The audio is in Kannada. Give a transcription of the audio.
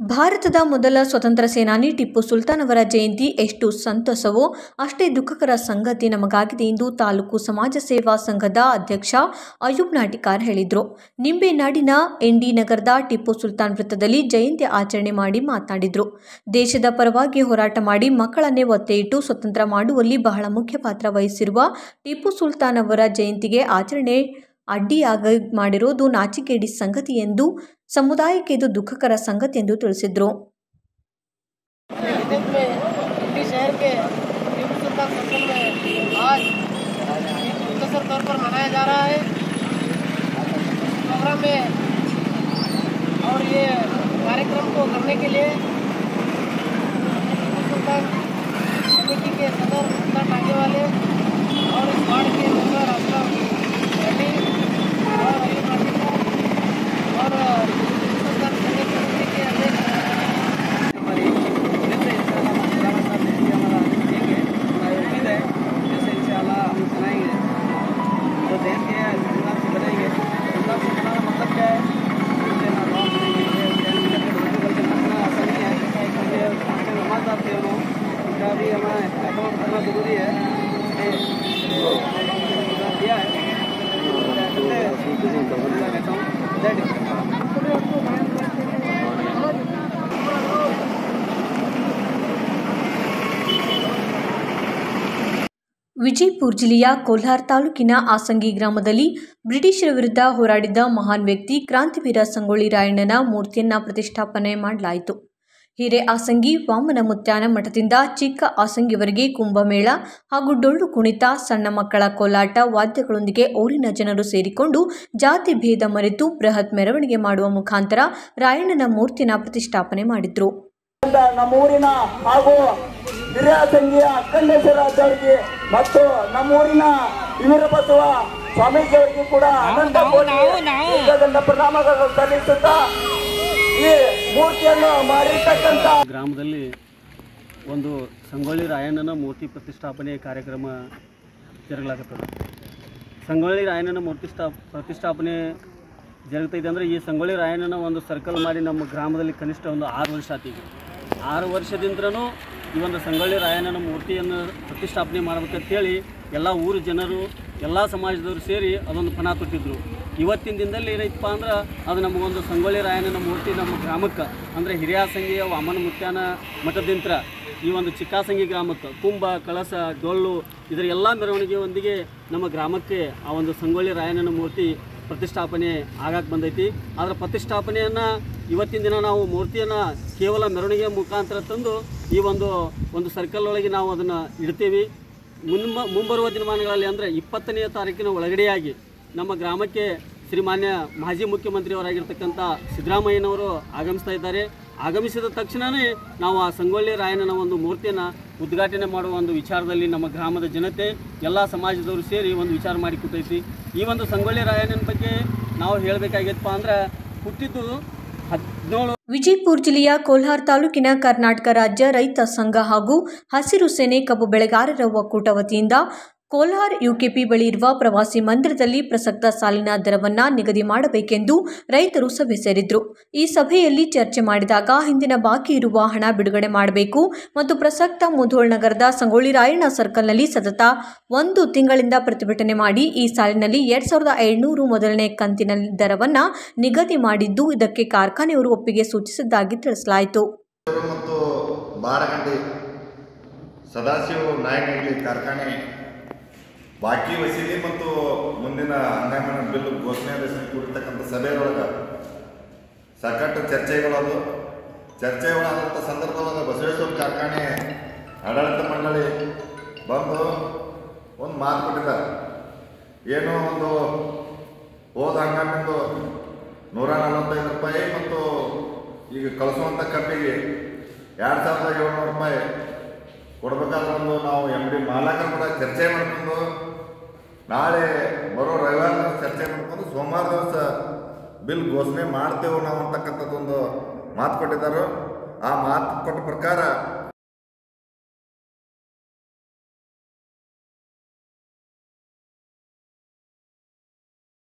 ಭಾರತದ ಮೊದಲ ಸ್ವತಂತ್ರ ಸೇನಾನಿ ಟಿಪ್ಪು ಸುಲ್ತಾನ್ ಅವರ ಜಯಂತಿ ಎಷ್ಟು ಸಂತಸವೋ ಅಷ್ಟೇ ದುಃಖಕರ ಸಂಗತಿ ನಮಗಾಗಿದೆ ಎಂದು ತಾಲೂಕು ಸಮಾಜ ಸೇವಾ ಸಂಘದ ಅಧ್ಯಕ್ಷ ಅಯೂಬ್ ನಾಟಿಕಾರ್ ಹೇಳಿದರು ನಿಂಬೆನಾಡಿನ ಎನ್ಡಿ ನಗರದ ಟಿಪ್ಪು ಸುಲ್ತಾನ್ ವೃತ್ತದಲ್ಲಿ ಜಯಂತಿ ಆಚರಣೆ ಮಾಡಿ ಮಾತನಾಡಿದರು ದೇಶದ ಪರವಾಗಿ ಹೋರಾಟ ಮಾಡಿ ಮಕ್ಕಳನ್ನೇ ಒತ್ತೆ ಇಟ್ಟು ಸ್ವತಂತ್ರ ಮಾಡುವಲ್ಲಿ ಬಹಳ ಮುಖ್ಯ ಪಾತ್ರ ವಹಿಸಿರುವ ಟಿಪ್ಪು ಸುಲ್ತಾನ್ ಅವರ ಜಯಂತಿಗೆ ಆಚರಣೆ ಅಡ್ಡಿಯಾಗ ಮಾಡಿರೋದು ನಾಚಿಕೆಡಿ ಸಂಗತಿ ಎಂದು ಸಮುದಾಯಕ್ಕೆ ಇದು ದುಃಖಕರ ಸಂಗತಿ ಎಂದು ತಿಳಿಸಿದರು विदित में दिल्ली शहर के टीपू सुल्तान सर्कल में आज एक मुख्तसर तौर पर मनाया जा रहा है प्रोग्राम में और ये कार्यक्रम को करने के लिए टीपू सुल्तान कमेटी के सदर सुल्तान टांगे वाले और इस वार्ड के मेंबर असलम रेड्डी और अयूब नाटिका और टीपू सुल्तान संघ कमेटी के अध्यक्ष हमारी जैसे इंशाल्लाह हम खुदा का साथ देंगे हमारा देंगे हमारी उम्मीद है जैसे इंशाल्लाह हम सुनाएंगे जो देश के संविधान से बनेंगे संविधान से बनाना मतलब क्या है जैसे ना गाँव बनेंगे करना आसान नहीं है क्योंकि पाँच नमाज आते हैं लोग उनका भी हमें अकाउंट करना जरूरी है इसलिए संविधान दिया है कहता हूँ जय हिंद। ವಿಜಯಪುರ ಜಿಲ್ಲೆಯ ಕೋಲ್ಹಾರ್ ತಾಲೂಕಿನ ಆಸಂಗಿ ಗ್ರಾಮದಲ್ಲಿ ಬ್ರಿಟಿಷರ ವಿರುದ್ಧ ಹೋರಾಡಿದ ಮಹಾನ್ ವ್ಯಕ್ತಿ ಕ್ರಾಂತಿವೀರ ಸಂಗೊಳ್ಳಿ ರಾಯಣ್ಣನ ಮೂರ್ತಿಯನ್ನ ಪ್ರತಿಷ್ಠಾಪನೆ ಮಾಡಲಾಯಿತು ಹಿರೇ ಆಸಂಗಿ ವಾಮನ ಮುತ್ಯಾನ ಮಠದಿಂದ ಚಿಕ್ಕ ಆಸಂಗಿವರೆಗೆ ಕುಂಭಮೇಳ ಹಾಗೂ ಡೊಳ್ಳು ಕುಣಿತ ಸಣ್ಣ ಮಕ್ಕಳ ಕೋಲಾಟ ವಾದ್ಯಗಳೊಂದಿಗೆ ಊರಿನ ಜನರು ಸೇರಿಕೊಂಡು ಜಾತಿ ಭೇದ ಮರೆತು ಬೃಹತ್ ಮೆರವಣಿಗೆ ಮಾಡುವ ಮುಖಾಂತರ ರಾಯಣ್ಣನ ಮೂರ್ತಿನ ಪ್ರತಿಷ್ಠಾಪನೆ ಮಾಡಿದ್ರು ಇಂದ ನಮ್ಮೂರಿನ ಹಾಗೂ ಹಿರಿಯ ಸಂಘೀಯ ಅಖಂಡೇಶ್ವರಾಚಾರ್ಯರಿಗೆ ಮತ್ತು ನಮ್ಮೂರಿನ ವೀರಬಸವ ಸ್ವಾಮೀಜಿಯವರಿಗೆ ಕೂಡ ಅನಂತ ಕೋಟಿ ದೀರ್ಘದಂಡ ಪ್ರಣಾಮಗಳನ್ನು ಸಲ್ಲಿಸುತ್ತಾ ಈ ಮೂರ್ತಿಯನ್ನು ಮಾಡಿರ್ತಕ್ಕಂಥ ಗ್ರಾಮದಲ್ಲಿ ಒಂದು ಸಂಗೊಳ್ಳಿ ರಾಯಣ್ಣನ ಮೂರ್ತಿ ಪ್ರತಿಷ್ಠಾಪನೆ ಕಾರ್ಯಕ್ರಮ ಜರುಗಲಾಗುತ್ತದೆ ಸಂಗೊಳ್ಳಿ ರಾಯಣ್ಣನ ಮೂರ್ತಿ ಸ್ಥಾ ಪ್ರತಿಷ್ಠಾಪನೆ ಜರುಗ್ತೈತೆ ಅಂದರೆ ಈ ಸಂಗೊಳ್ಳಿ ರಾಯಣ್ಣನ ಒಂದು ಸರ್ಕಲ್ ಮಾಡಿ ನಮ್ಮ ಗ್ರಾಮದಲ್ಲಿ ಕನಿಷ್ಠ ಒಂದು ಆರು ವರ್ಷ ಆತೀಗ ಆರು ವರ್ಷದಿಂದನೂ ಈ ಒಂದು ಸಂಗೊಳ್ಳಿ ರಾಯಣ್ಣನ ಮೂರ್ತಿಯನ್ನು ಪ್ರತಿಷ್ಠಾಪನೆ ಮಾಡ್ಬೇಕಂತೇಳಿ ಎಲ್ಲ ಊರು ಜನರು ಎಲ್ಲ ಸಮಾಜದವರು ಸೇರಿ ಅದೊಂದು ಪಣ ತೊಟ್ಟಿದ್ರು ಇವತ್ತಿನ ದಿನದಲ್ಲಿ ಏನೈತಪ್ಪ ಅಂದ್ರೆ ಅದು ನಮಗೊಂದು ಸಂಗೊಳ್ಳಿ ರಾಯಣ್ಣನ ಮೂರ್ತಿ ನಮ್ಮ ಗ್ರಾಮಕ್ಕೆ ಅಂದರೆ ಹಿರಿಯ ಸಂಘೀಯ ವಾಮನ ಮುತ್ಯಾನ ಮಠದಿಂತ್ರ ಈ ಒಂದು ಚಿಕ್ಕಾಸಂಗಿ ಗ್ರಾಮಕ್ಕೆ ಕುಂಭ ಕಳಸ ಡೊಳ್ಳು ಇದರ ಎಲ್ಲ ಮೆರವಣಿಗೆಯೊಂದಿಗೆ ನಮ್ಮ ಗ್ರಾಮಕ್ಕೆ ಆ ಒಂದು ಸಂಗೊಳ್ಳಿ ರಾಯಣ್ಣನ ಮೂರ್ತಿ ಪ್ರತಿಷ್ಠಾಪನೆ ಆಗಕ್ಕೆ ಬಂದೈತಿ ಅದರ ಪ್ರತಿಷ್ಠಾಪನೆಯನ್ನು ಇವತ್ತಿನ ದಿನ ನಾವು ಮೂರ್ತಿಯನ್ನು ಕೇವಲ ಮೆರವಣಿಗೆ ಮುಖಾಂತರ ತಂದು ಈ ಒಂದು ಒಂದು ಸರ್ಕಲ್ ಒಳಗೆ ನಾವು ಅದನ್ನು ಇಡ್ತೀವಿ ಮುನ್ಮ ಮುಂಬರುವ ದಿನಮಾನಗಳಲ್ಲಿ ಅಂದರೆ ಇಪ್ಪತ್ತನೆಯ ತಾರೀಕಿನ ಒಳಗಡೆಯಾಗಿ ನಮ್ಮ ಗ್ರಾಮಕ್ಕೆ ಶ್ರೀಮಾನ್ಯ ಮಾಜಿ ಮುಖ್ಯಮಂತ್ರಿಯವರಾಗಿರ್ತಕ್ಕಂಥ ಸಿದ್ದರಾಮಯ್ಯನವರು ಆಗಮಿಸ್ತಾ ಇದ್ದಾರೆ ಆಗಮಿಸಿದ ತಕ್ಷಣವೇ ನಾವು ಆ ಸಂಗೊಳ್ಳಿ ರಾಯಣ್ಣನ ಒಂದು ಮೂರ್ತಿಯನ್ನು ಉದ್ಘಾಟನೆ ಮಾಡುವ ಒಂದು ವಿಚಾರದಲ್ಲಿ ನಮ್ಮ ಗ್ರಾಮದ ಜನತೆ ಎಲ್ಲ ಸಮಾಜದವರು ಸೇರಿ ಒಂದು ವಿಚಾರ ಮಾಡಿ ಕೂತೈತಿ ಈ ಒಂದು ಸಂಗೊಳ್ಳಿ ರಾಯಣ್ಣನ ಬಗ್ಗೆ ನಾವು ಹೇಳಬೇಕಾಗಿತ್ತಪ್ಪ ಅಂದ್ರೆ ಹುಟ್ಟಿದ್ದು ಹದಿನೇಳು ವಿಜಯಪುರ ಜಿಲ್ಲೆಯ ಕೋಲ್ಹಾರ್ ತಾಲೂಕಿನ ಕರ್ನಾಟಕ ರಾಜ್ಯ ರೈತ ಸಂಘ ಹಾಗೂ ಹಸಿರು ಸೇನೆ ಕಬ್ಬು ಬೆಳೆಗಾರರ ಒಕ್ಕೂಟ ವತಿಯಿಂದ ಕೋಲ್ಹಾರ್ ಯುಕೆಪಿ ಬಳಿ ಇರುವ ಪ್ರವಾಸಿ ಮಂದಿರದಲ್ಲಿ ಪ್ರಸಕ್ತ ಸಾಲಿನ ದರವನ್ನ ನಿಗದಿ ಮಾಡಬೇಕೆಂದು ರೈತರು ಸಭೆ ಸೇರಿದ್ರು ಈ ಸಭೆಯಲ್ಲಿ ಚರ್ಚೆ ಮಾಡಿದಾಗ ಹಿಂದಿನ ಬಾಕಿ ಇರುವ ಹಣ ಬಿಡುಗಡೆ ಮಾಡಬೇಕು ಮತ್ತು ಪ್ರಸಕ್ತ ಮುಧೋಳ್ ನಗರದ ಸಂಗೊಳ್ಳಿ ರಾಯಣ್ಣ ಸರ್ಕಲ್ನಲ್ಲಿ ಸತತ ಒಂದು ತಿಂಗಳಿಂದ ಪ್ರತಿಭಟನೆ ಮಾಡಿ ಈ ಸಾಲಿನಲ್ಲಿ ಎರಡ್ ಸಾವಿರದ ಏಳ್ನೂರು ಮೊದಲನೇ ಕಂತಿನ ದರವನ್ನ ನಿಗದಿ ಮಾಡಿದ್ದು ಇದಕ್ಕೆ ಕಾರ್ಖಾನೆಯವರು ಒಪ್ಪಿಗೆ ಸೂಚಿಸಿದ್ದಾಗಿ ತಿಳಿಸಲಾಯಿತು ಮತ್ತು ಬಾರಗಂಡಿ ಸದಾಶಿವ ನಾಯಕನಲ್ಲಿ ಕಾರ್ಖಾನೆ ಬಾಕಿ ವಸೂಲಿ ಮತ್ತು ಮುಂದಿನ ಹಂಗಾಮಿನ ಬಿಲ್ ಘೋಷಣೆ ಕೂಡಿರ್ತಕ್ಕಂಥ ಸಭೆಯೊಳಗೆ ಸಾಕಷ್ಟು ಚರ್ಚೆಗಳದು ಚರ್ಚೆಗಳಾದಂಥ ಸಂದರ್ಭದೊಳಗೆ ಬಸವೇಶ್ವರ ಕಾರ್ಖಾನೆ ಆಡಳಿತ ಮಂಡಳಿ ಬಂದು ಒಂದು ಮಾತು ಕೊಟ್ಟಿದ್ದಾರೆ ಏನೋ ಒಂದು ಹೋದ ಹಂಗಾಮಿಂದು ನೂರ ನಲವತ್ತೈದು ರೂಪಾಯಿ ಮತ್ತು ಈಗ ಕಳಿಸುವಂಥ ಕಬ್ಬಿಗೆ ಎರಡು ಸಾವಿರದ ಏಳ್ನೂರು ರೂಪಾಯಿ ಕೊಡ್ಬೇಕಾದ್ರೆ ಒಂದು ನಾವು ಎಮ್ ಡಿ ಮಾಲಕರು ಕೂಡ ಚರ್ಚೆ ಮಾಡ್ಕೊಂಡು ನಾಳೆ ಬರೋ ರವಿವಾರ ದಿವಸ ಚರ್ಚೆ ಮಾಡ್ಕೊಂಡು ಸೋಮವಾರ ದಿವಸ ಬಿಲ್ ಘೋಷಣೆ ಮಾಡ್ತೇವೆ ನಾವು ಅಂತಕ್ಕಂಥದ್ದೊಂದು ಮಾತು ಕೊಟ್ಟಿದ್ದಾರೆ ಆ ಮಾತು ಕೊಟ್ಟ ಪ್ರಕಾರ